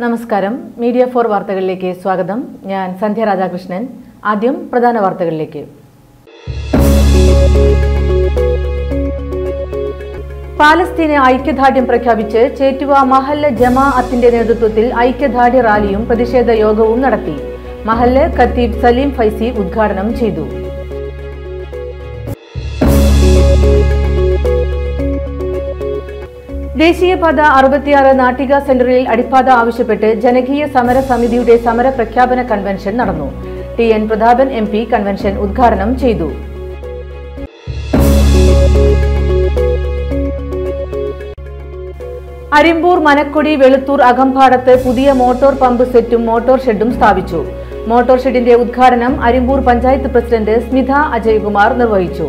നമസ്കാരം media for വാർത്തകളിലേക്ക് സ്വാഗതം ഞാൻ സന്ധ്യ രാധാകൃഷ്ണൻ ആദ്യം പ്രധാന വാർത്തകളിലേക്ക് പാലസ്തീന് ഐക്യദാർഢ്യം പ്രഖ്യാപിച്ച് ചേറ്റുവ മഹല്ല് ജമാഅത്തിന്റെ നേതൃത്വത്തിൽ ഐക്യദാർഢ്യ റാലിയും പ്രതിഷേധ യോഗവും നടത്തി മഹല്ല് ഖത്തീബ് സലീം ഫൈസി ഉദ്ഘാടനം ചെയ്തു ദേശീയപാത അറുപത്തിയാറ് നാട്ടിക സെന്ററിൽ അടിപ്പാത ആവശ്യപ്പെട്ട് ജനകീയ സമര സമിതിയുടെ സമര പ്രഖ്യാപന കൺവെൻഷൻ നടന്നു T N Prathapan M P convention ഉദ്ഘാടനം ചെയ്തു അരിമ്പൂർ മനക്കൊടി വെളുത്തൂർ അകമ്പാടത്ത് പുതിയ മോട്ടോർ പമ്പ് സെറ്റും മോട്ടോർ ഷെഡും സ്ഥാപിച്ചു മോട്ടോർ ഷെഡിന്റെ ഉദ്ഘാടനം അരിമ്പൂർ പഞ്ചായത്ത് പ്രസിഡന്റ് സ്മിത അജയ്കുമാർ നിർവഹിച്ചു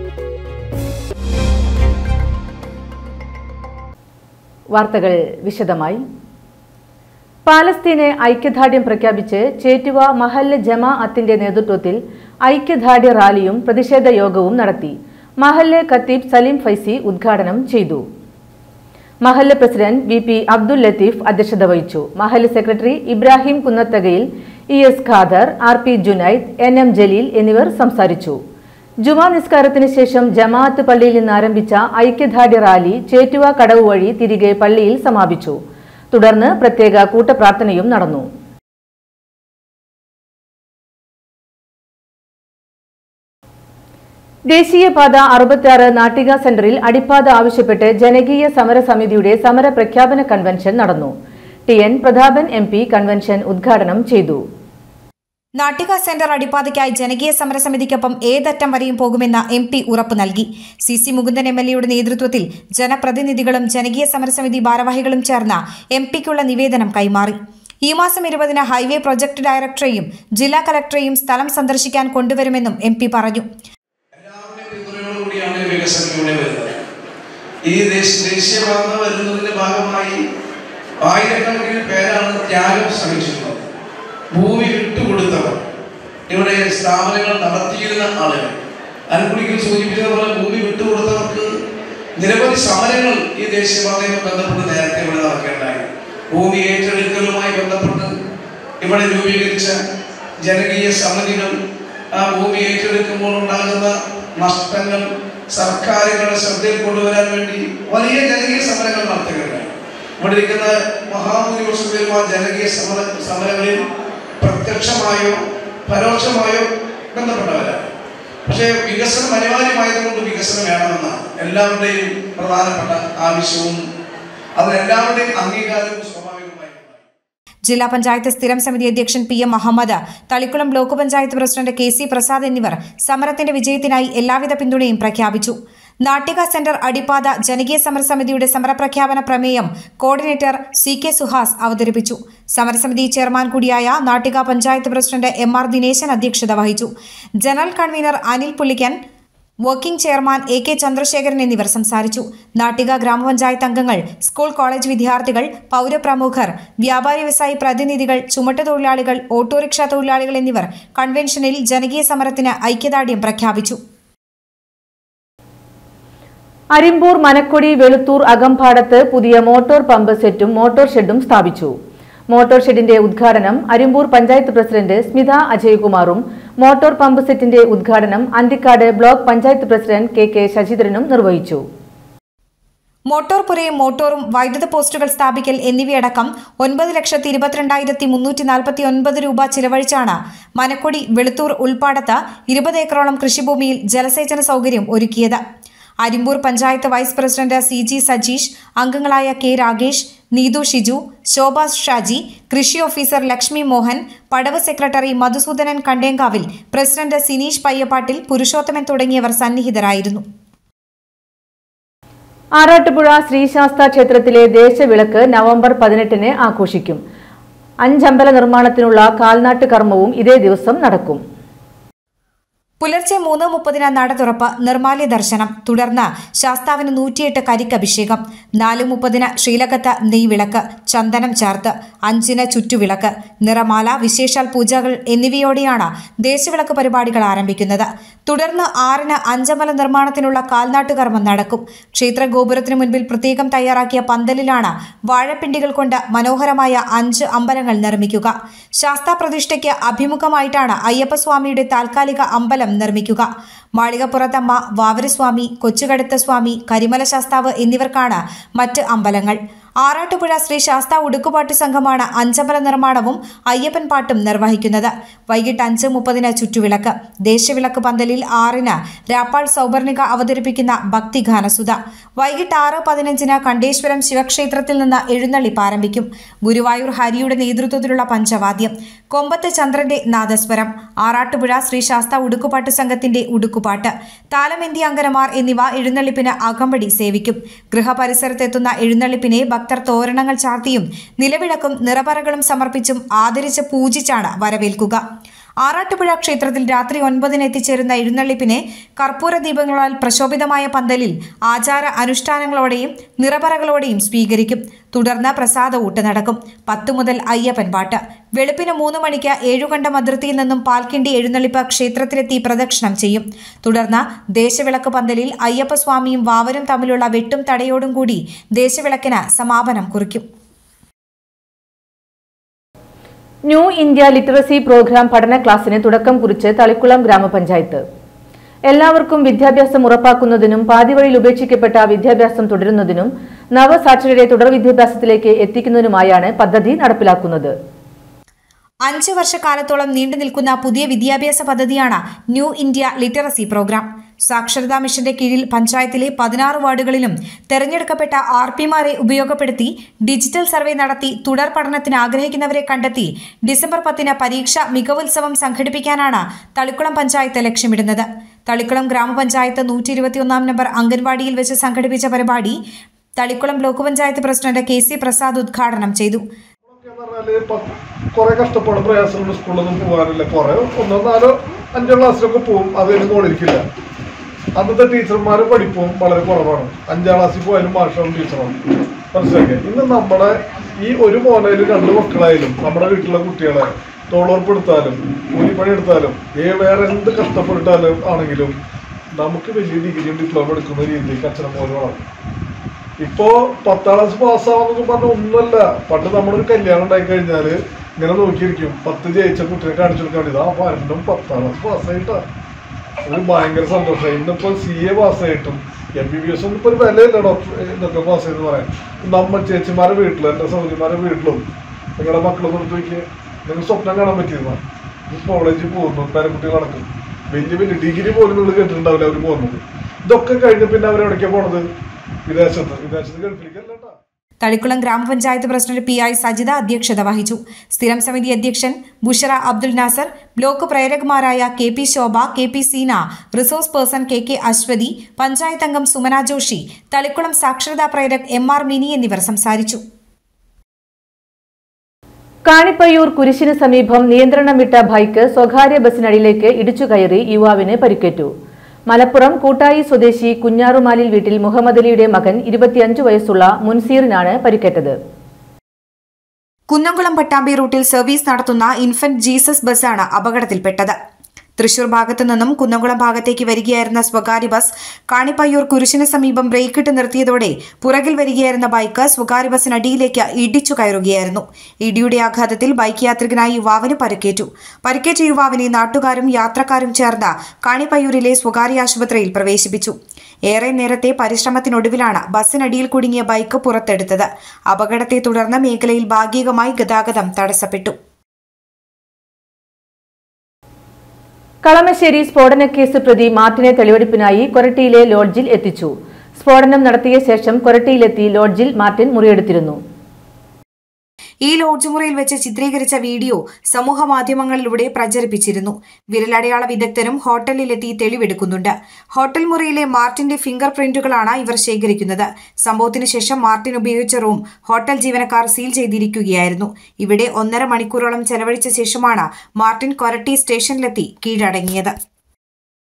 വാർത്തകൾ വിശദമായി പാലസ്തീന് ഐക്യദാർഢ്യം പ്രഖ്യാപിച്ച് ചേറ്റുവ മഹല്ല് ജമാഅത്തിന്റെ നേതൃത്വത്തിൽ ഐക്യദാർഢ്യ റാലിയും പ്രതിഷേധ യോഗവും നടത്തി മഹല്ല് ഖത്തീബ് സലീം ഫൈസി ഉദ്ഘാടനം ചെയ്തു മഹല്ല് president V P Abdul Latheef അധ്യക്ഷത വഹിച്ചു മഹല്ല് secretary Ibrahim Kunnathakayil E S Khader R P Junaid N M Jaleel എന്നിവർ സംസാരിച്ചു ജുമാ നിസ്കാരത്തിന് ശേഷം ജമാഅത്ത് പള്ളിയിൽ നിന്ന് ആരംഭിച്ച ഐക്യദാർഢ്യ റാലി ചേറ്റുവ കടവ് വഴി തിരികെ പള്ളിയിൽ സമാപിച്ചു തുടർന്ന് പ്രത്യേക കൂട്ടപ്രാർത്ഥനയും നടന്നു ദേശീയപാത അറുപത്തിയാറ് നാട്ടിക സെന്ററിൽ അടിപ്പാത ആവശ്യപ്പെട്ട് ജനകീയ സമരസമിതിയുടെ സമര പ്രഖ്യാപന കൺവെൻഷൻ നടന്നു T N Prathapan M P convention ഉദ്ഘാടനം ചെയ്തു നാട്ടിക സെന്റർ അടിപ്പാതയ്ക്കായി ജനകീയ സമരസമിതിക്കൊപ്പം ഏതറ്റം വരെയും പോകുമെന്ന എം പി ഉറപ്പ് നൽകി C C Mukundan M L എയുടെ നേതൃത്വത്തിൽ ജനപ്രതിനിധികളും ജനകീയ സമരസമിതി ഭാരവാഹികളും ചേർന്ന എം പിക്കുള്ള നിവേദനം കൈമാറി ഈ മാസം ഇരുപതിന് ഹൈവേ പ്രൊജക്ട് ഡയറക്ടറെയും ജില്ലാ കലക്ടറെയും സ്ഥലം സന്ദർശിക്കാൻ കൊണ്ടുവരുമെന്നും എം പി പറഞ്ഞു എല്ലാവരുടെയും പിന്തുണയോടുകൂടിയാണ് വികസനം ഇവിടെ വരുന്നത് ഈ ദേശ ദേശീയപാത വരുന്നതിന്റെ ഭാഗമായി ആയിരക്കണക്കിന് പേരാണ് ത്യാഗം ശ്രമിച്ചിട്ടുള്ളത് ഭൂമി വിട്ടുകൊടുത്തവർ ഇവിടെ സ്ഥാപനങ്ങൾ നടത്തിയിരുന്ന ആളുകൾ അൻകുടിക്കൽ സൂചിപ്പിച്ചത് പോലെ ഭൂമി വിട്ടുകൊടുത്തവർക്ക് നിരവധി സമരങ്ങൾ ഈ ദേശീയപാതയുമായി ബന്ധപ്പെട്ട് നേരത്തെ ഇവിടെ നടക്കേണ്ടായി ഭൂമി ഏറ്റെടുക്കലുമായി ബന്ധപ്പെട്ട് ഇവിടെ രൂപീകരിച്ച ജനകീയ സമിതികൾ ആ ഭൂമി ഏറ്റെടുക്കുമ്പോൾ ഉണ്ടാകുന്ന നഷ്ടങ്ങൾ സർക്കാരുകളുടെ ശ്രദ്ധയിൽ കൊണ്ടുവരാൻ വേണ്ടി വലിയ ജനകീയ സമരങ്ങൾ നടത്തുകയുണ്ടായി ഇവിടെ ഇരിക്കുന്ന മഹാഭൂരിപക്ഷം പേരും ആ ജനകീയ സമര സമരങ്ങളിൽ പ്രത്യക്ഷമായോ പരോക്ഷമായോ ബന്ധപ്പെട്ടവരാണ് പക്ഷേ വികസനം അനിവാര്യമായതുകൊണ്ട് വികസനം വേണമെന്നാണ് എല്ലാവരുടെയും പ്രധാനപ്പെട്ട ആവശ്യവും അതിനെല്ലാവരുടെയും അംഗീകാരവും സ്വാഭാവികമായിട്ടുണ്ടായി ജില്ലാ പഞ്ചായത്ത് സ്ഥിരം സമിതി അധ്യക്ഷൻ P M Muhammad Thalikulam block panchayat president K C Prasad എന്നിവർ സമരത്തിന്റെ വിജയത്തിനായി എല്ലാവിധ പിന്തുണയും പ്രഖ്യാപിച്ചു നാട്ടിക സെന്റർ അടിപ്പാത ജനകീയ സമരസമിതിയുടെ സമരപ്രഖ്യാപന പ്രമേയം കോർഡിനേറ്റർ സി കെ സുഹാസ് അവതരിപ്പിച്ചു സമരസമിതി ചെയർമാൻ കൂടിയായ Nattika panchayat president M R Dineshan അധ്യക്ഷത വഹിച്ചു general convener Anil Pullikkan working chairman A K Chandrasekharan എന്നിവർ സംസാരിച്ചു നാട്ടിക ഗ്രാമപഞ്ചായത്ത് അംഗങ്ങൾ സ്കൂൾ കോളേജ് വിദ്യാർത്ഥികൾ പൗരപ്രമുഖർ വ്യാപാരി വ്യവസായി പ്രതിനിധികൾ ചുമട്ടുതൊഴിലാളികൾ ഓട്ടോറിക്ഷ തൊഴിലാളികൾ എന്നിവർ കൺവെൻഷനിൽ ജനകീയ സമരത്തിന് ഐക്യദാർഢ്യം പ്രഖ്യാപിച്ചു അരിമ്പൂർ മനക്കൊടി വെളുത്തൂർ അകമ്പാടത്ത് പുതിയ മോട്ടോർ പമ്പ് സെറ്റും മോട്ടോർ ഷെഡും സ്ഥാപിച്ചു മോട്ടോർ ഷെഡിന്റെ ഉദ്ഘാടനം അരിമ്പൂർ പഞ്ചായത്ത് പ്രസിഡന്റ് സ്മിത അജയ്കുമാറും മോട്ടോർ പമ്പ് സെറ്റിന്റെ ഉദ്ഘാടനം Anthikad block panchayat president K K ശശിധരനും നിർവഹിച്ചു മോട്ടോർ പുരയും മോട്ടോറും വൈദ്യുത പോസ്റ്റുകൾ സ്ഥാപിക്കൽ എന്നിവയടക്കം ഒൻപത് ലക്ഷത്തി ഇരുപത്തിരണ്ടായിരത്തി മുന്നൂറ്റി നാൽപ്പത്തി ഒൻപത് രൂപ ചിലവഴിച്ചാണ് മനക്കൊടി വെളുത്തൂർ ഉൾപ്പാടത്ത് ഇരുപത് ഏക്കറോളം കൃഷിഭൂമിയിൽ ജലസേചന സൗകര്യം ഒരുക്കിയത് Arimpur panchayat vice president C G Sajeesh അംഗങ്ങളായ കെ രാഗേഷ് നീതു ഷിജു ശോഭ ഷാജി കൃഷി ഓഫീസർ ലക്ഷ്മി മോഹൻ പടവ് സെക്രട്ടറി മധുസൂദനൻ കണ്ടേങ്കാവിൽ പ്രസിഡന്റ് സിനീഷ് പയ്യപ്പാട്ടിൽ പുരുഷോത്തമൻ തുടങ്ങിയവർ സന്നിഹിതരായിരുന്നു ആറാട്ടുപുഴ ശ്രീശാസ്ത ക്ഷേത്രത്തിലെ ദേശവിളക്ക് നവംബർ പതിനെട്ടിന് ആഘോഷിക്കും അഞ്ചമ്പല നിർമ്മാണത്തിനുള്ള കാൽനാട്ട് കർമ്മവും ഇതേ ദിവസം നടക്കും പുലർച്ചെ മൂന്ന് മുപ്പതിന് നട തുറപ്പ് നിർമാല്യ ദർശനം തുടർന്ന് ശാസ്താവിന് നൂറ്റിയെട്ട് കരിക്കഭിഷേകം നാല് മുപ്പതിന് ശ്രീലകത്ത് നെയ്വിളക്ക് ചന്ദനം ചേർത്ത് അഞ്ചിന് ചുറ്റുവിളക്ക് നിറമാല വിശേഷാൽ പൂജകൾ എന്നിവയോടെയാണ് ദേശവിളക്ക് പരിപാടികൾ ആരംഭിക്കുന്നത് തുടർന്ന് ആറിന് അഞ്ചമല നിർമ്മാണത്തിനുള്ള കാൽനാട്ടുകർമ്മം നടക്കും ക്ഷേത്ര ഗോപുരത്തിനു മുൻപിൽ പ്രത്യേകം തയ്യാറാക്കിയ പന്തലിലാണ് വാഴപ്പിണ്ടികൾ കൊണ്ട് മനോഹരമായ അഞ്ച് അമ്പലങ്ങൾ നിർമ്മിക്കുക ശാസ്താ പ്രതിഷ്ഠയ്ക്ക് അഭിമുഖമായിട്ടാണ് അയ്യപ്പസ്വാമിയുടെ താൽക്കാലിക അമ്പലം നിർമ്മിക്കുക മാളികപ്പുറത്തമ്മ വാവരസ്വാമി കൊച്ചുകടുത്ത സ്വാമി കരിമല ശാസ്താവ് എന്നിവർക്കാണ് മറ്റ് അമ്പലങ്ങൾ ആറാട്ടുപുഴ ശ്രീ ശാസ്ത ഉടുക്കുപാട്ട് സംഘമാണ് അഞ്ചമ്പല നിർമ്മാണവും അയ്യപ്പൻ പാട്ടും നിർവഹിക്കുന്നത് വൈകിട്ട് അഞ്ച് മുപ്പതിന് ചുറ്റുവിളക്ക് ദേശവിളക്ക് പന്തലിൽ ആറിന് രാപ്പാൾ സൗവർണിക അവതരിപ്പിക്കുന്ന ഭക്തിഗാനസുധ വൈകിട്ട് ആറ് പതിനഞ്ചിന് കണ്ടേശ്വരം ശിവക്ഷേത്രത്തിൽ നിന്ന് എഴുന്നള്ളിപ്പ് ആരംഭിക്കും ഗുരുവായൂർ ഹരിയുടെ നേതൃത്വത്തിലുള്ള പഞ്ചവാദ്യം കൊമ്പത്ത് ചന്ദ്രന്റെ നാദസ്വരം ആറാട്ടുപുഴ ശ്രീ ശാസ്ത ഉടുക്കുപാട്ട് സംഘത്തിന്റെ ഉടുക്കുപാട്ട് താലമെന്തി അങ്കനമാർ എന്നിവ എഴുന്നള്ളിപ്പിന് അകമ്പടി സേവിക്കും ഗൃഹപരിസരത്തെത്തുന്ന എഴുന്നള്ളിപ്പിനെ ഭക്തർ തോരണങ്ങൾ ചാർത്തിയും നിലവിളക്കും നിറപറകളും സമർപ്പിച്ചും ആദരിച്ച് പൂജിച്ചാണ് വരവേൽക്കുക ആറാട്ടുപുഴ ക്ഷേത്രത്തിൽ രാത്രി ഒൻപതിന് എത്തിച്ചേരുന്ന എഴുന്നള്ളിപ്പിനെ കർപ്പൂര ദീപങ്ങളാൽ പ്രശോഭിതമായ പന്തലിൽ ആചാര അനുഷ്ഠാനങ്ങളോടെയും നിറപറകളോടെയും സ്വീകരിക്കും തുടർന്ന് പ്രസാദ ഊട്ട് നടക്കും പത്തു മുതൽ അയ്യപ്പൻ പാട്ട് വെളുപ്പിന് മൂന്ന് മണിക്ക് ഏഴുകണ്ടം അതിർത്തിയിൽ നിന്നും പാൽക്കിണ്ടി എഴുന്നള്ളിപ്പ് ക്ഷേത്രത്തിലെത്തി പ്രദക്ഷിണം ചെയ്യും തുടർന്ന് ദേശവിളക്ക് പന്തലിൽ അയ്യപ്പസ്വാമിയും വാവരും തമ്മിലുള്ള വെട്ടും തടയോടും കൂടി ദേശവിളക്കിന് സമാപനം കുറിക്കും ന്യൂ ഇന്ത്യ ലിറ്ററസി പ്രോഗ്രാം പഠന ക്ലാസ്സിന് തുടക്കം കുറിച്ച് തളിക്കുളം ഗ്രാമപഞ്ചായത്ത് എല്ലാവർക്കും വിദ്യാഭ്യാസം ഉറപ്പാക്കുന്നതിനും പാതിവഴിയിൽ ഉപേക്ഷിക്കപ്പെട്ട വിദ്യാഭ്യാസം തുടരുന്നതിനും നവസാക്ഷരരെ തുടർ വിദ്യാഭ്യാസത്തിലേക്ക് എത്തിക്കുന്നതിനുമായാണ് പദ്ധതി നടപ്പിലാക്കുന്നത് അഞ്ച് വർഷക്കാലത്തോളം നീണ്ടു നിൽക്കുന്ന പുതിയ വിദ്യാഭ്യാസ പദ്ധതിയാണ് ന്യൂ ഇന്ത്യ ലിറ്ററസി പ്രോഗ്രാം സാക്ഷരതാ മിഷന്റെ കീഴിൽ പഞ്ചായത്തിലെ പതിനാറ് വാർഡുകളിലും തെരഞ്ഞെടുക്കപ്പെട്ട ആർ പിമാരെ ഉപയോഗപ്പെടുത്തി ഡിജിറ്റൽ സർവേ നടത്തി തുടർ പഠനത്തിന് ആഗ്രഹിക്കുന്നവരെ കണ്ടെത്തി ഡിസംബർ പത്തിന് പരീക്ഷ മികവുത്സവം സംഘടിപ്പിക്കാനാണ് തളിക്കുളം പഞ്ചായത്ത് ലക്ഷ്യമിടുന്നത് തളിക്കുളം ഗ്രാമപഞ്ചായത്ത് നൂറ്റി ഇരുപത്തിയൊന്നാം നമ്പർ അംഗൻവാടിയിൽ വെച്ച് സംഘടിപ്പിച്ച പരിപാടി Thalikulam block panchayat president K C Prasad ഉദ്ഘാടനം ചെയ്തു എന്ന് പറഞ്ഞാല് പ- കുറെ കഷ്ടപ്പാടും പ്രയാസമുണ്ട് സ്കൂളിലൊന്നും പോകാനില്ല കുറെ ഒന്നോ നാലോ അഞ്ചോ ക്ലാസ്സിലൊക്കെ പോകും അത് കഴിഞ്ഞ് മോളിരിക്കില്ല അന്നത്തെ ടീച്ചർമാരും പഠിപ്പും വളരെ കുറവാണ് അഞ്ചാം ക്ലാസ്സിൽ പോയാലും മാഷവും ടീച്ചറാണ് മനസ്സിലാക്കിയ ഇന്ന് നമ്മുടെ ഈ ഒരു മോനയിലും രണ്ട് മക്കളായാലും നമ്മുടെ വീട്ടിലെ കുട്ടികളെ തൊഴിലുറപ്പെടുത്താലും കൂലിപ്പണി എടുത്താലും ഏ വേറെ എന്ത് കഷ്ടപ്പെട്ടാലും ആണെങ്കിലും നമുക്ക് വലിയ ഡിഗ്രിയും ഡിപ്ലോമ എടുക്കുന്ന രീതിയിലേക്ക് അച്ഛനും മോനും വളർന്നു ഇപ്പോ പത്താം ക്ലാസ് പാസ്സാവുന്നൊക്കെ പറഞ്ഞ ഒന്നുമല്ല പണ്ട് നമ്മളൊരു കല്യാണം ഉണ്ടായി കഴിഞ്ഞാല് ഇങ്ങനെ നോക്കിയിരിക്കും പത്ത് ജയിച്ച കുട്ടിനെ കാണിച്ചു കൊടുക്കാൻ വേണ്ടി ആ പരണ്ടും പത്താം ക്ലാസ് പാസ്സായിട്ടാ അത് ഭയങ്കര സന്തോഷമായി ഇന്നിപ്പോ സി എ പാസ്സായിട്ടും എം ബി ബി എസ് ഒന്നും ഇപ്പൊ ഒരു വിലയില്ല ഡോക്ടർ ഇതൊക്കെ പാസ് ചെയ്തെന്ന് പറയാൻ നമ്മ ചേച്ചിമാരെ വീട്ടിലും എൻ്റെ സൗദിമാരെ വീട്ടിലും നിങ്ങളുടെ മക്കളൊന്നും എടുത്ത് നോക്കിയേ നിങ്ങൾ സ്വപ്നം കാണാൻ പറ്റിയിരുന്ന കോളേജിൽ പോകുന്നു പേരക്കുട്ടികൾ നടക്കും വലിയ വലിയ ഡിഗ്രി പോലും നിങ്ങൾ കേട്ടിട്ടുണ്ടാവില്ല അവർ പോകുന്നത് ഇതൊക്കെ കഴിഞ്ഞ് പിന്നെ അവരെവിടേക്കാണ് പോണത് വിദേശത്ത് വിദേശത്ത് ഗൾഫിലേക്കല്ല കേട്ടോ തളിക്കുളം ഗ്രാമപഞ്ചായത്ത് പ്രസിഡന്റ് പി ഐ സജിത അധ്യക്ഷത വഹിച്ചു സ്ഥിരം സമിതി അധ്യക്ഷൻ ബുഷറ അബ്ദുൽ നാസർ ബ്ലോക്ക് പ്രേരകമാരായ K P Shobha K P Seena resource person K K Aswathy panchayat അംഗം സുമന ജോഷി തളിക്കുളം സാക്ഷരതാ പ്രേരക് എം ആർ മിനി എന്നിവർ സംസാരിച്ചു കാണിപ്പയ്യൂർ കുരിശിന് സമീപം നിയന്ത്രണം വിട്ട ബൈക്ക് സ്വകാര്യ ബസിനടിയിലേക്ക് ഇടിച്ചു കയറി യുവാവിന് പരിക്കേറ്റു മലപ്പുറം കൂട്ടായി സ്വദേശി കുഞ്ഞാറുമാലിൽ വീട്ടിൽ മുഹമ്മദ് അലിയുടെ മകൻ ഇരുപത്തിയഞ്ചു വയസ്സുള്ള മുൻസീറിനാണ് പരിക്കേറ്റത് കുന്നംകുളം പട്ടാമ്പി റൂട്ടിൽ സർവീസ് നടത്തുന്ന ഇൻഫന്റ് ജീസസ് ബസ്സാണ് അപകടത്തിൽപ്പെട്ടത് തൃശൂർ ഭാഗത്തു നിന്നും കുന്നംകുളം ഭാഗത്തേക്ക് വരികയായിരുന്ന സ്വകാര്യ ബസ് കാണിപ്പയ്യൂർ കുരിശിന് സമീപം ബ്രേക്കിട്ട് നിർത്തിയതോടെ പുറകിൽ വരികയായിരുന്ന ബൈക്ക് സ്വകാര്യ ബസ്സിനടിയിലേക്ക് ഇടിച്ചു കയറുകയായിരുന്നു ഇടിയുടെ ആഘാതത്തിൽ ബൈക്ക് യാത്രികനായ യുവാവിന് പരിക്കേറ്റു പരിക്കേറ്റ യുവാവിനെ നാട്ടുകാരും യാത്രക്കാരും ചേർന്ന് കാണിപ്പയ്യൂരിലെ സ്വകാര്യ ആശുപത്രിയിൽ പ്രവേശിപ്പിച്ചു ഏറെ നേരത്തെ പരിശ്രമത്തിനൊടുവിലാണ് ബസ്സിനടിയിൽ കുടുങ്ങിയ ബൈക്ക് പുറത്തെടുത്തത് അപകടത്തെ തുടർന്ന് മേഖലയിൽ ഭാഗികമായി ഗതാഗതം തടസ്സപ്പെട്ടു കളമശ്ശേരി സ്ഫോടനക്കേസ് പ്രതി മാർട്ടിനെ തെളിവെടുപ്പിനായി കൊരട്ടിയിലെ ലോഡ്ജിൽ എത്തിച്ചു സ്ഫോടനം നടത്തിയ ശേഷം കൊരട്ടിയിലെത്തി ലോഡ്ജിൽ മാർട്ടിൻ മുറിയെടുത്തിരുന്നു ഈ ലോഡ്ജ് മുറിയിൽ വെച്ച് ചിത്രീകരിച്ച വീഡിയോ സമൂഹ മാധ്യമങ്ങളിലൂടെ പ്രചരിപ്പിച്ചിരുന്നു വിരലടയാള വിദഗ്ധരും ഹോട്ടലിലെത്തി തെളിവെടുക്കുന്നുണ്ട് ഹോട്ടൽ മുറിയിലെ മാർട്ടിന്റെ ഫിംഗർ പ്രിന്റുകളാണ് ഇവർ ശേഖരിക്കുന്നത് സംഭവത്തിന് ശേഷം മാർട്ടിൻ ഉപയോഗിച്ച റൂം ഹോട്ടൽ ജീവനക്കാർ സീൽ ചെയ്തിരിക്കുകയായിരുന്നു ഇവിടെ ഒന്നര മണിക്കൂറോളം ചെലവഴിച്ച ശേഷമാണ് മാർട്ടിൻ കൊരട്ടി സ്റ്റേഷനിലെത്തി കീഴടങ്ങിയത്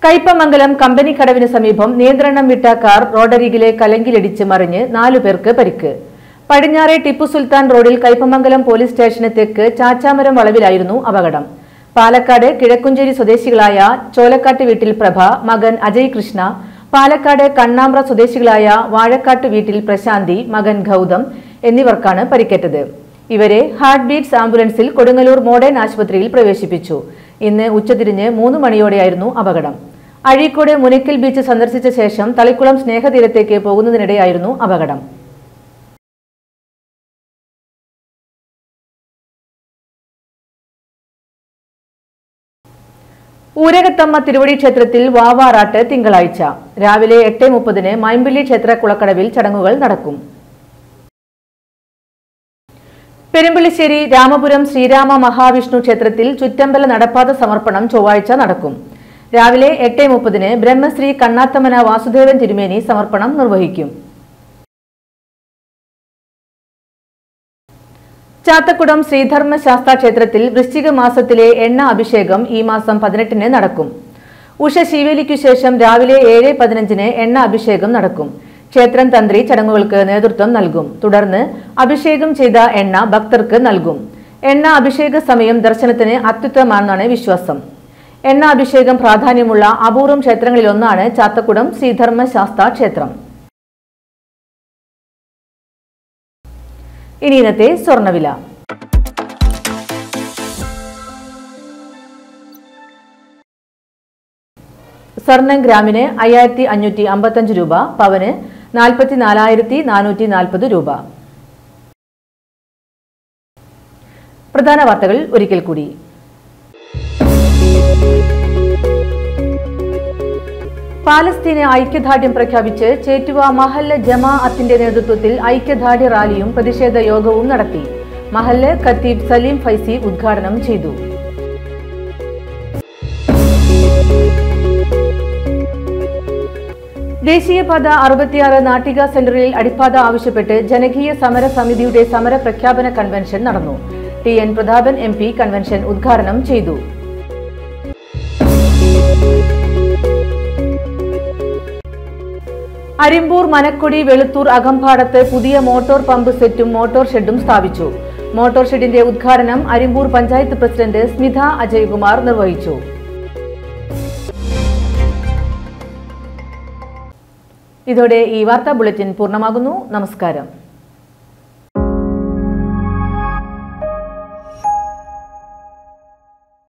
കയ്പമംഗലം കമ്പനി കടവിന് സമീപം നിയന്ത്രണം വിട്ട കാർ റോഡരികിലെ കലങ്കിലിടിച്ച് മറിഞ്ഞ് നാലു പേർക്ക് പരിക്ക് പടിഞ്ഞാറെ ടിപ്പു സുൽത്താൻ റോഡിൽ കയ്പമംഗലം പോലീസ് സ്റ്റേഷന് തെക്ക് ചാച്ചാമരം വളവിലായിരുന്നു അപകടം പാലക്കാട് കിഴക്കുഞ്ചേരി സ്വദേശികളായ ചോലക്കാട്ട് വീട്ടിൽ പ്രഭ മകൻ അജയ് കൃഷ്ണ പാലക്കാട് കണ്ണാമ്പ്ര സ്വദേശികളായ വാഴക്കാട്ട് വീട്ടിൽ പ്രശാന്തി മകൻ ഗൗതം എന്നിവർക്കാണ് പരിക്കേറ്റത് ഇവരെ ഹാർട്ട് ബീറ്റ്സ് ആംബുലൻസിൽ കൊടുങ്ങല്ലൂർ മോഡേൺ ആശുപത്രിയിൽ പ്രവേശിപ്പിച്ചു ഇന്ന് ഉച്ചതിരിഞ്ഞ് മൂന്ന് മണിയോടെയായിരുന്നു അപകടം അഴീക്കോട് മുനക്കൽ ബീച്ച് സന്ദർശിച്ച ശേഷം തളിക്കുളം സ്നേഹതീരത്തേക്ക് പോകുന്നതിനിടെയായിരുന്നു അപകടം ഊരകത്തമ്മ തിരുവടി ക്ഷേത്രത്തിൽ വാവാറാട്ട് തിങ്കളാഴ്ച രാവിലെ എട്ട് മുപ്പതിന് മൈമ്പിള്ളി ക്ഷേത്ര കുളക്കടവിൽ ചടങ്ങുകൾ നടക്കും പെരുമ്പിളിശ്ശേരി രാമപുരം ശ്രീരാമ മഹാവിഷ്ണു ക്ഷേത്രത്തിൽ ചുറ്റമ്പല നടപ്പാത സമർപ്പണം ചൊവ്വാഴ്ച നടക്കും രാവിലെ എട്ട് മുപ്പതിന് ബ്രഹ്മശ്രീ കണ്ണാത്തമന വാസുദേവൻ തിരുമേനി സമർപ്പണം നിർവഹിക്കും ചാത്തക്കുടം ശ്രീധർമ്മ ശാസ്താ ക്ഷേത്രത്തിൽ വൃശ്ചിക മാസത്തിലെ എണ്ണ അഭിഷേകം ഈ മാസം പതിനെട്ടിന് നടക്കും ഉഷ ശീവേലിക്കു ശേഷം രാവിലെ ഏഴ് പതിനഞ്ചിന് എണ്ണ അഭിഷേകം നടക്കും ക്ഷേത്രം തന്ത്രി ചടങ്ങുകൾക്ക് നേതൃത്വം നൽകും തുടർന്ന് അഭിഷേകം ചെയ്ത എണ്ണ ഭക്തർക്ക് നൽകും എണ്ണ അഭിഷേക സമയം ദർശനത്തിന് അത്യുത്തമാണെന്നാണ് വിശ്വാസം എണ്ണ അഭിഷേകം പ്രാധാന്യമുള്ള അപൂർവം ക്ഷേത്രങ്ങളിലൊന്നാണ് ചാത്തക്കുടം ശ്രീധർമ്മ ശാസ്താ ക്ഷേത്രം ഇനി ഇന്നത്തെ സ്വർണ്ണവില സ്വർണം ഗ്രാമിന് അയ്യായിരത്തി അഞ്ഞൂറ്റി അമ്പത്തഞ്ച് രൂപ പവന് നാൽപ്പത്തി നാലായിരത്തി നാനൂറ്റി നാൽപ്പത് രൂപ പ്രധാന വാർത്തകൾ ഒരിക്കൽ കൂടി പാലസ്തീന് ഐക്യദാർഢ്യം പ്രഖ്യാപിച്ച് ചേറ്റുവ മഹല്ല് ജമാഅത്തിന്റെ നേതൃത്വത്തിൽ ഐക്യദാർഢ്യ റാലിയും പ്രതിഷേധ യോഗവും നടത്തി മഹല്ല് ഖത്തീബ് സലീം ഫൈസി ഉദ്ഘാടനം ചെയ്തു ദേശീയപാത അറുപത്തിയാറ് നാട്ടിക സെന്ററിൽ അടിപ്പാത ആവശ്യപ്പെട്ട് ജനകീയ സമര സമിതിയുടെ സമര പ്രഖ്യാപന കൺവെൻഷൻ നടന്നു T N Prathapan M P convention ഉദ്ഘാടനം ചെയ്തു അരിമ്പൂർ മനക്കൊടി വെളുത്തൂർ അകമ്പാടത്ത് പുതിയ മോട്ടോർ പമ്പ് സെറ്റും മോട്ടോർ ഷെഡും സ്ഥാപിച്ചു മോട്ടോർ ഷെഡിന്റെ ഉദ്ഘാടനം അരിമ്പൂർ പഞ്ചായത്ത് പ്രസിഡന്റ് സ്മിത അജയ്കുമാർ നിർവഹിച്ചു ഇതോടെ ഈ വാർത്താ ബുള്ളറ്റിൻ പൂർണ്ണമാകുന്നു നമസ്കാരം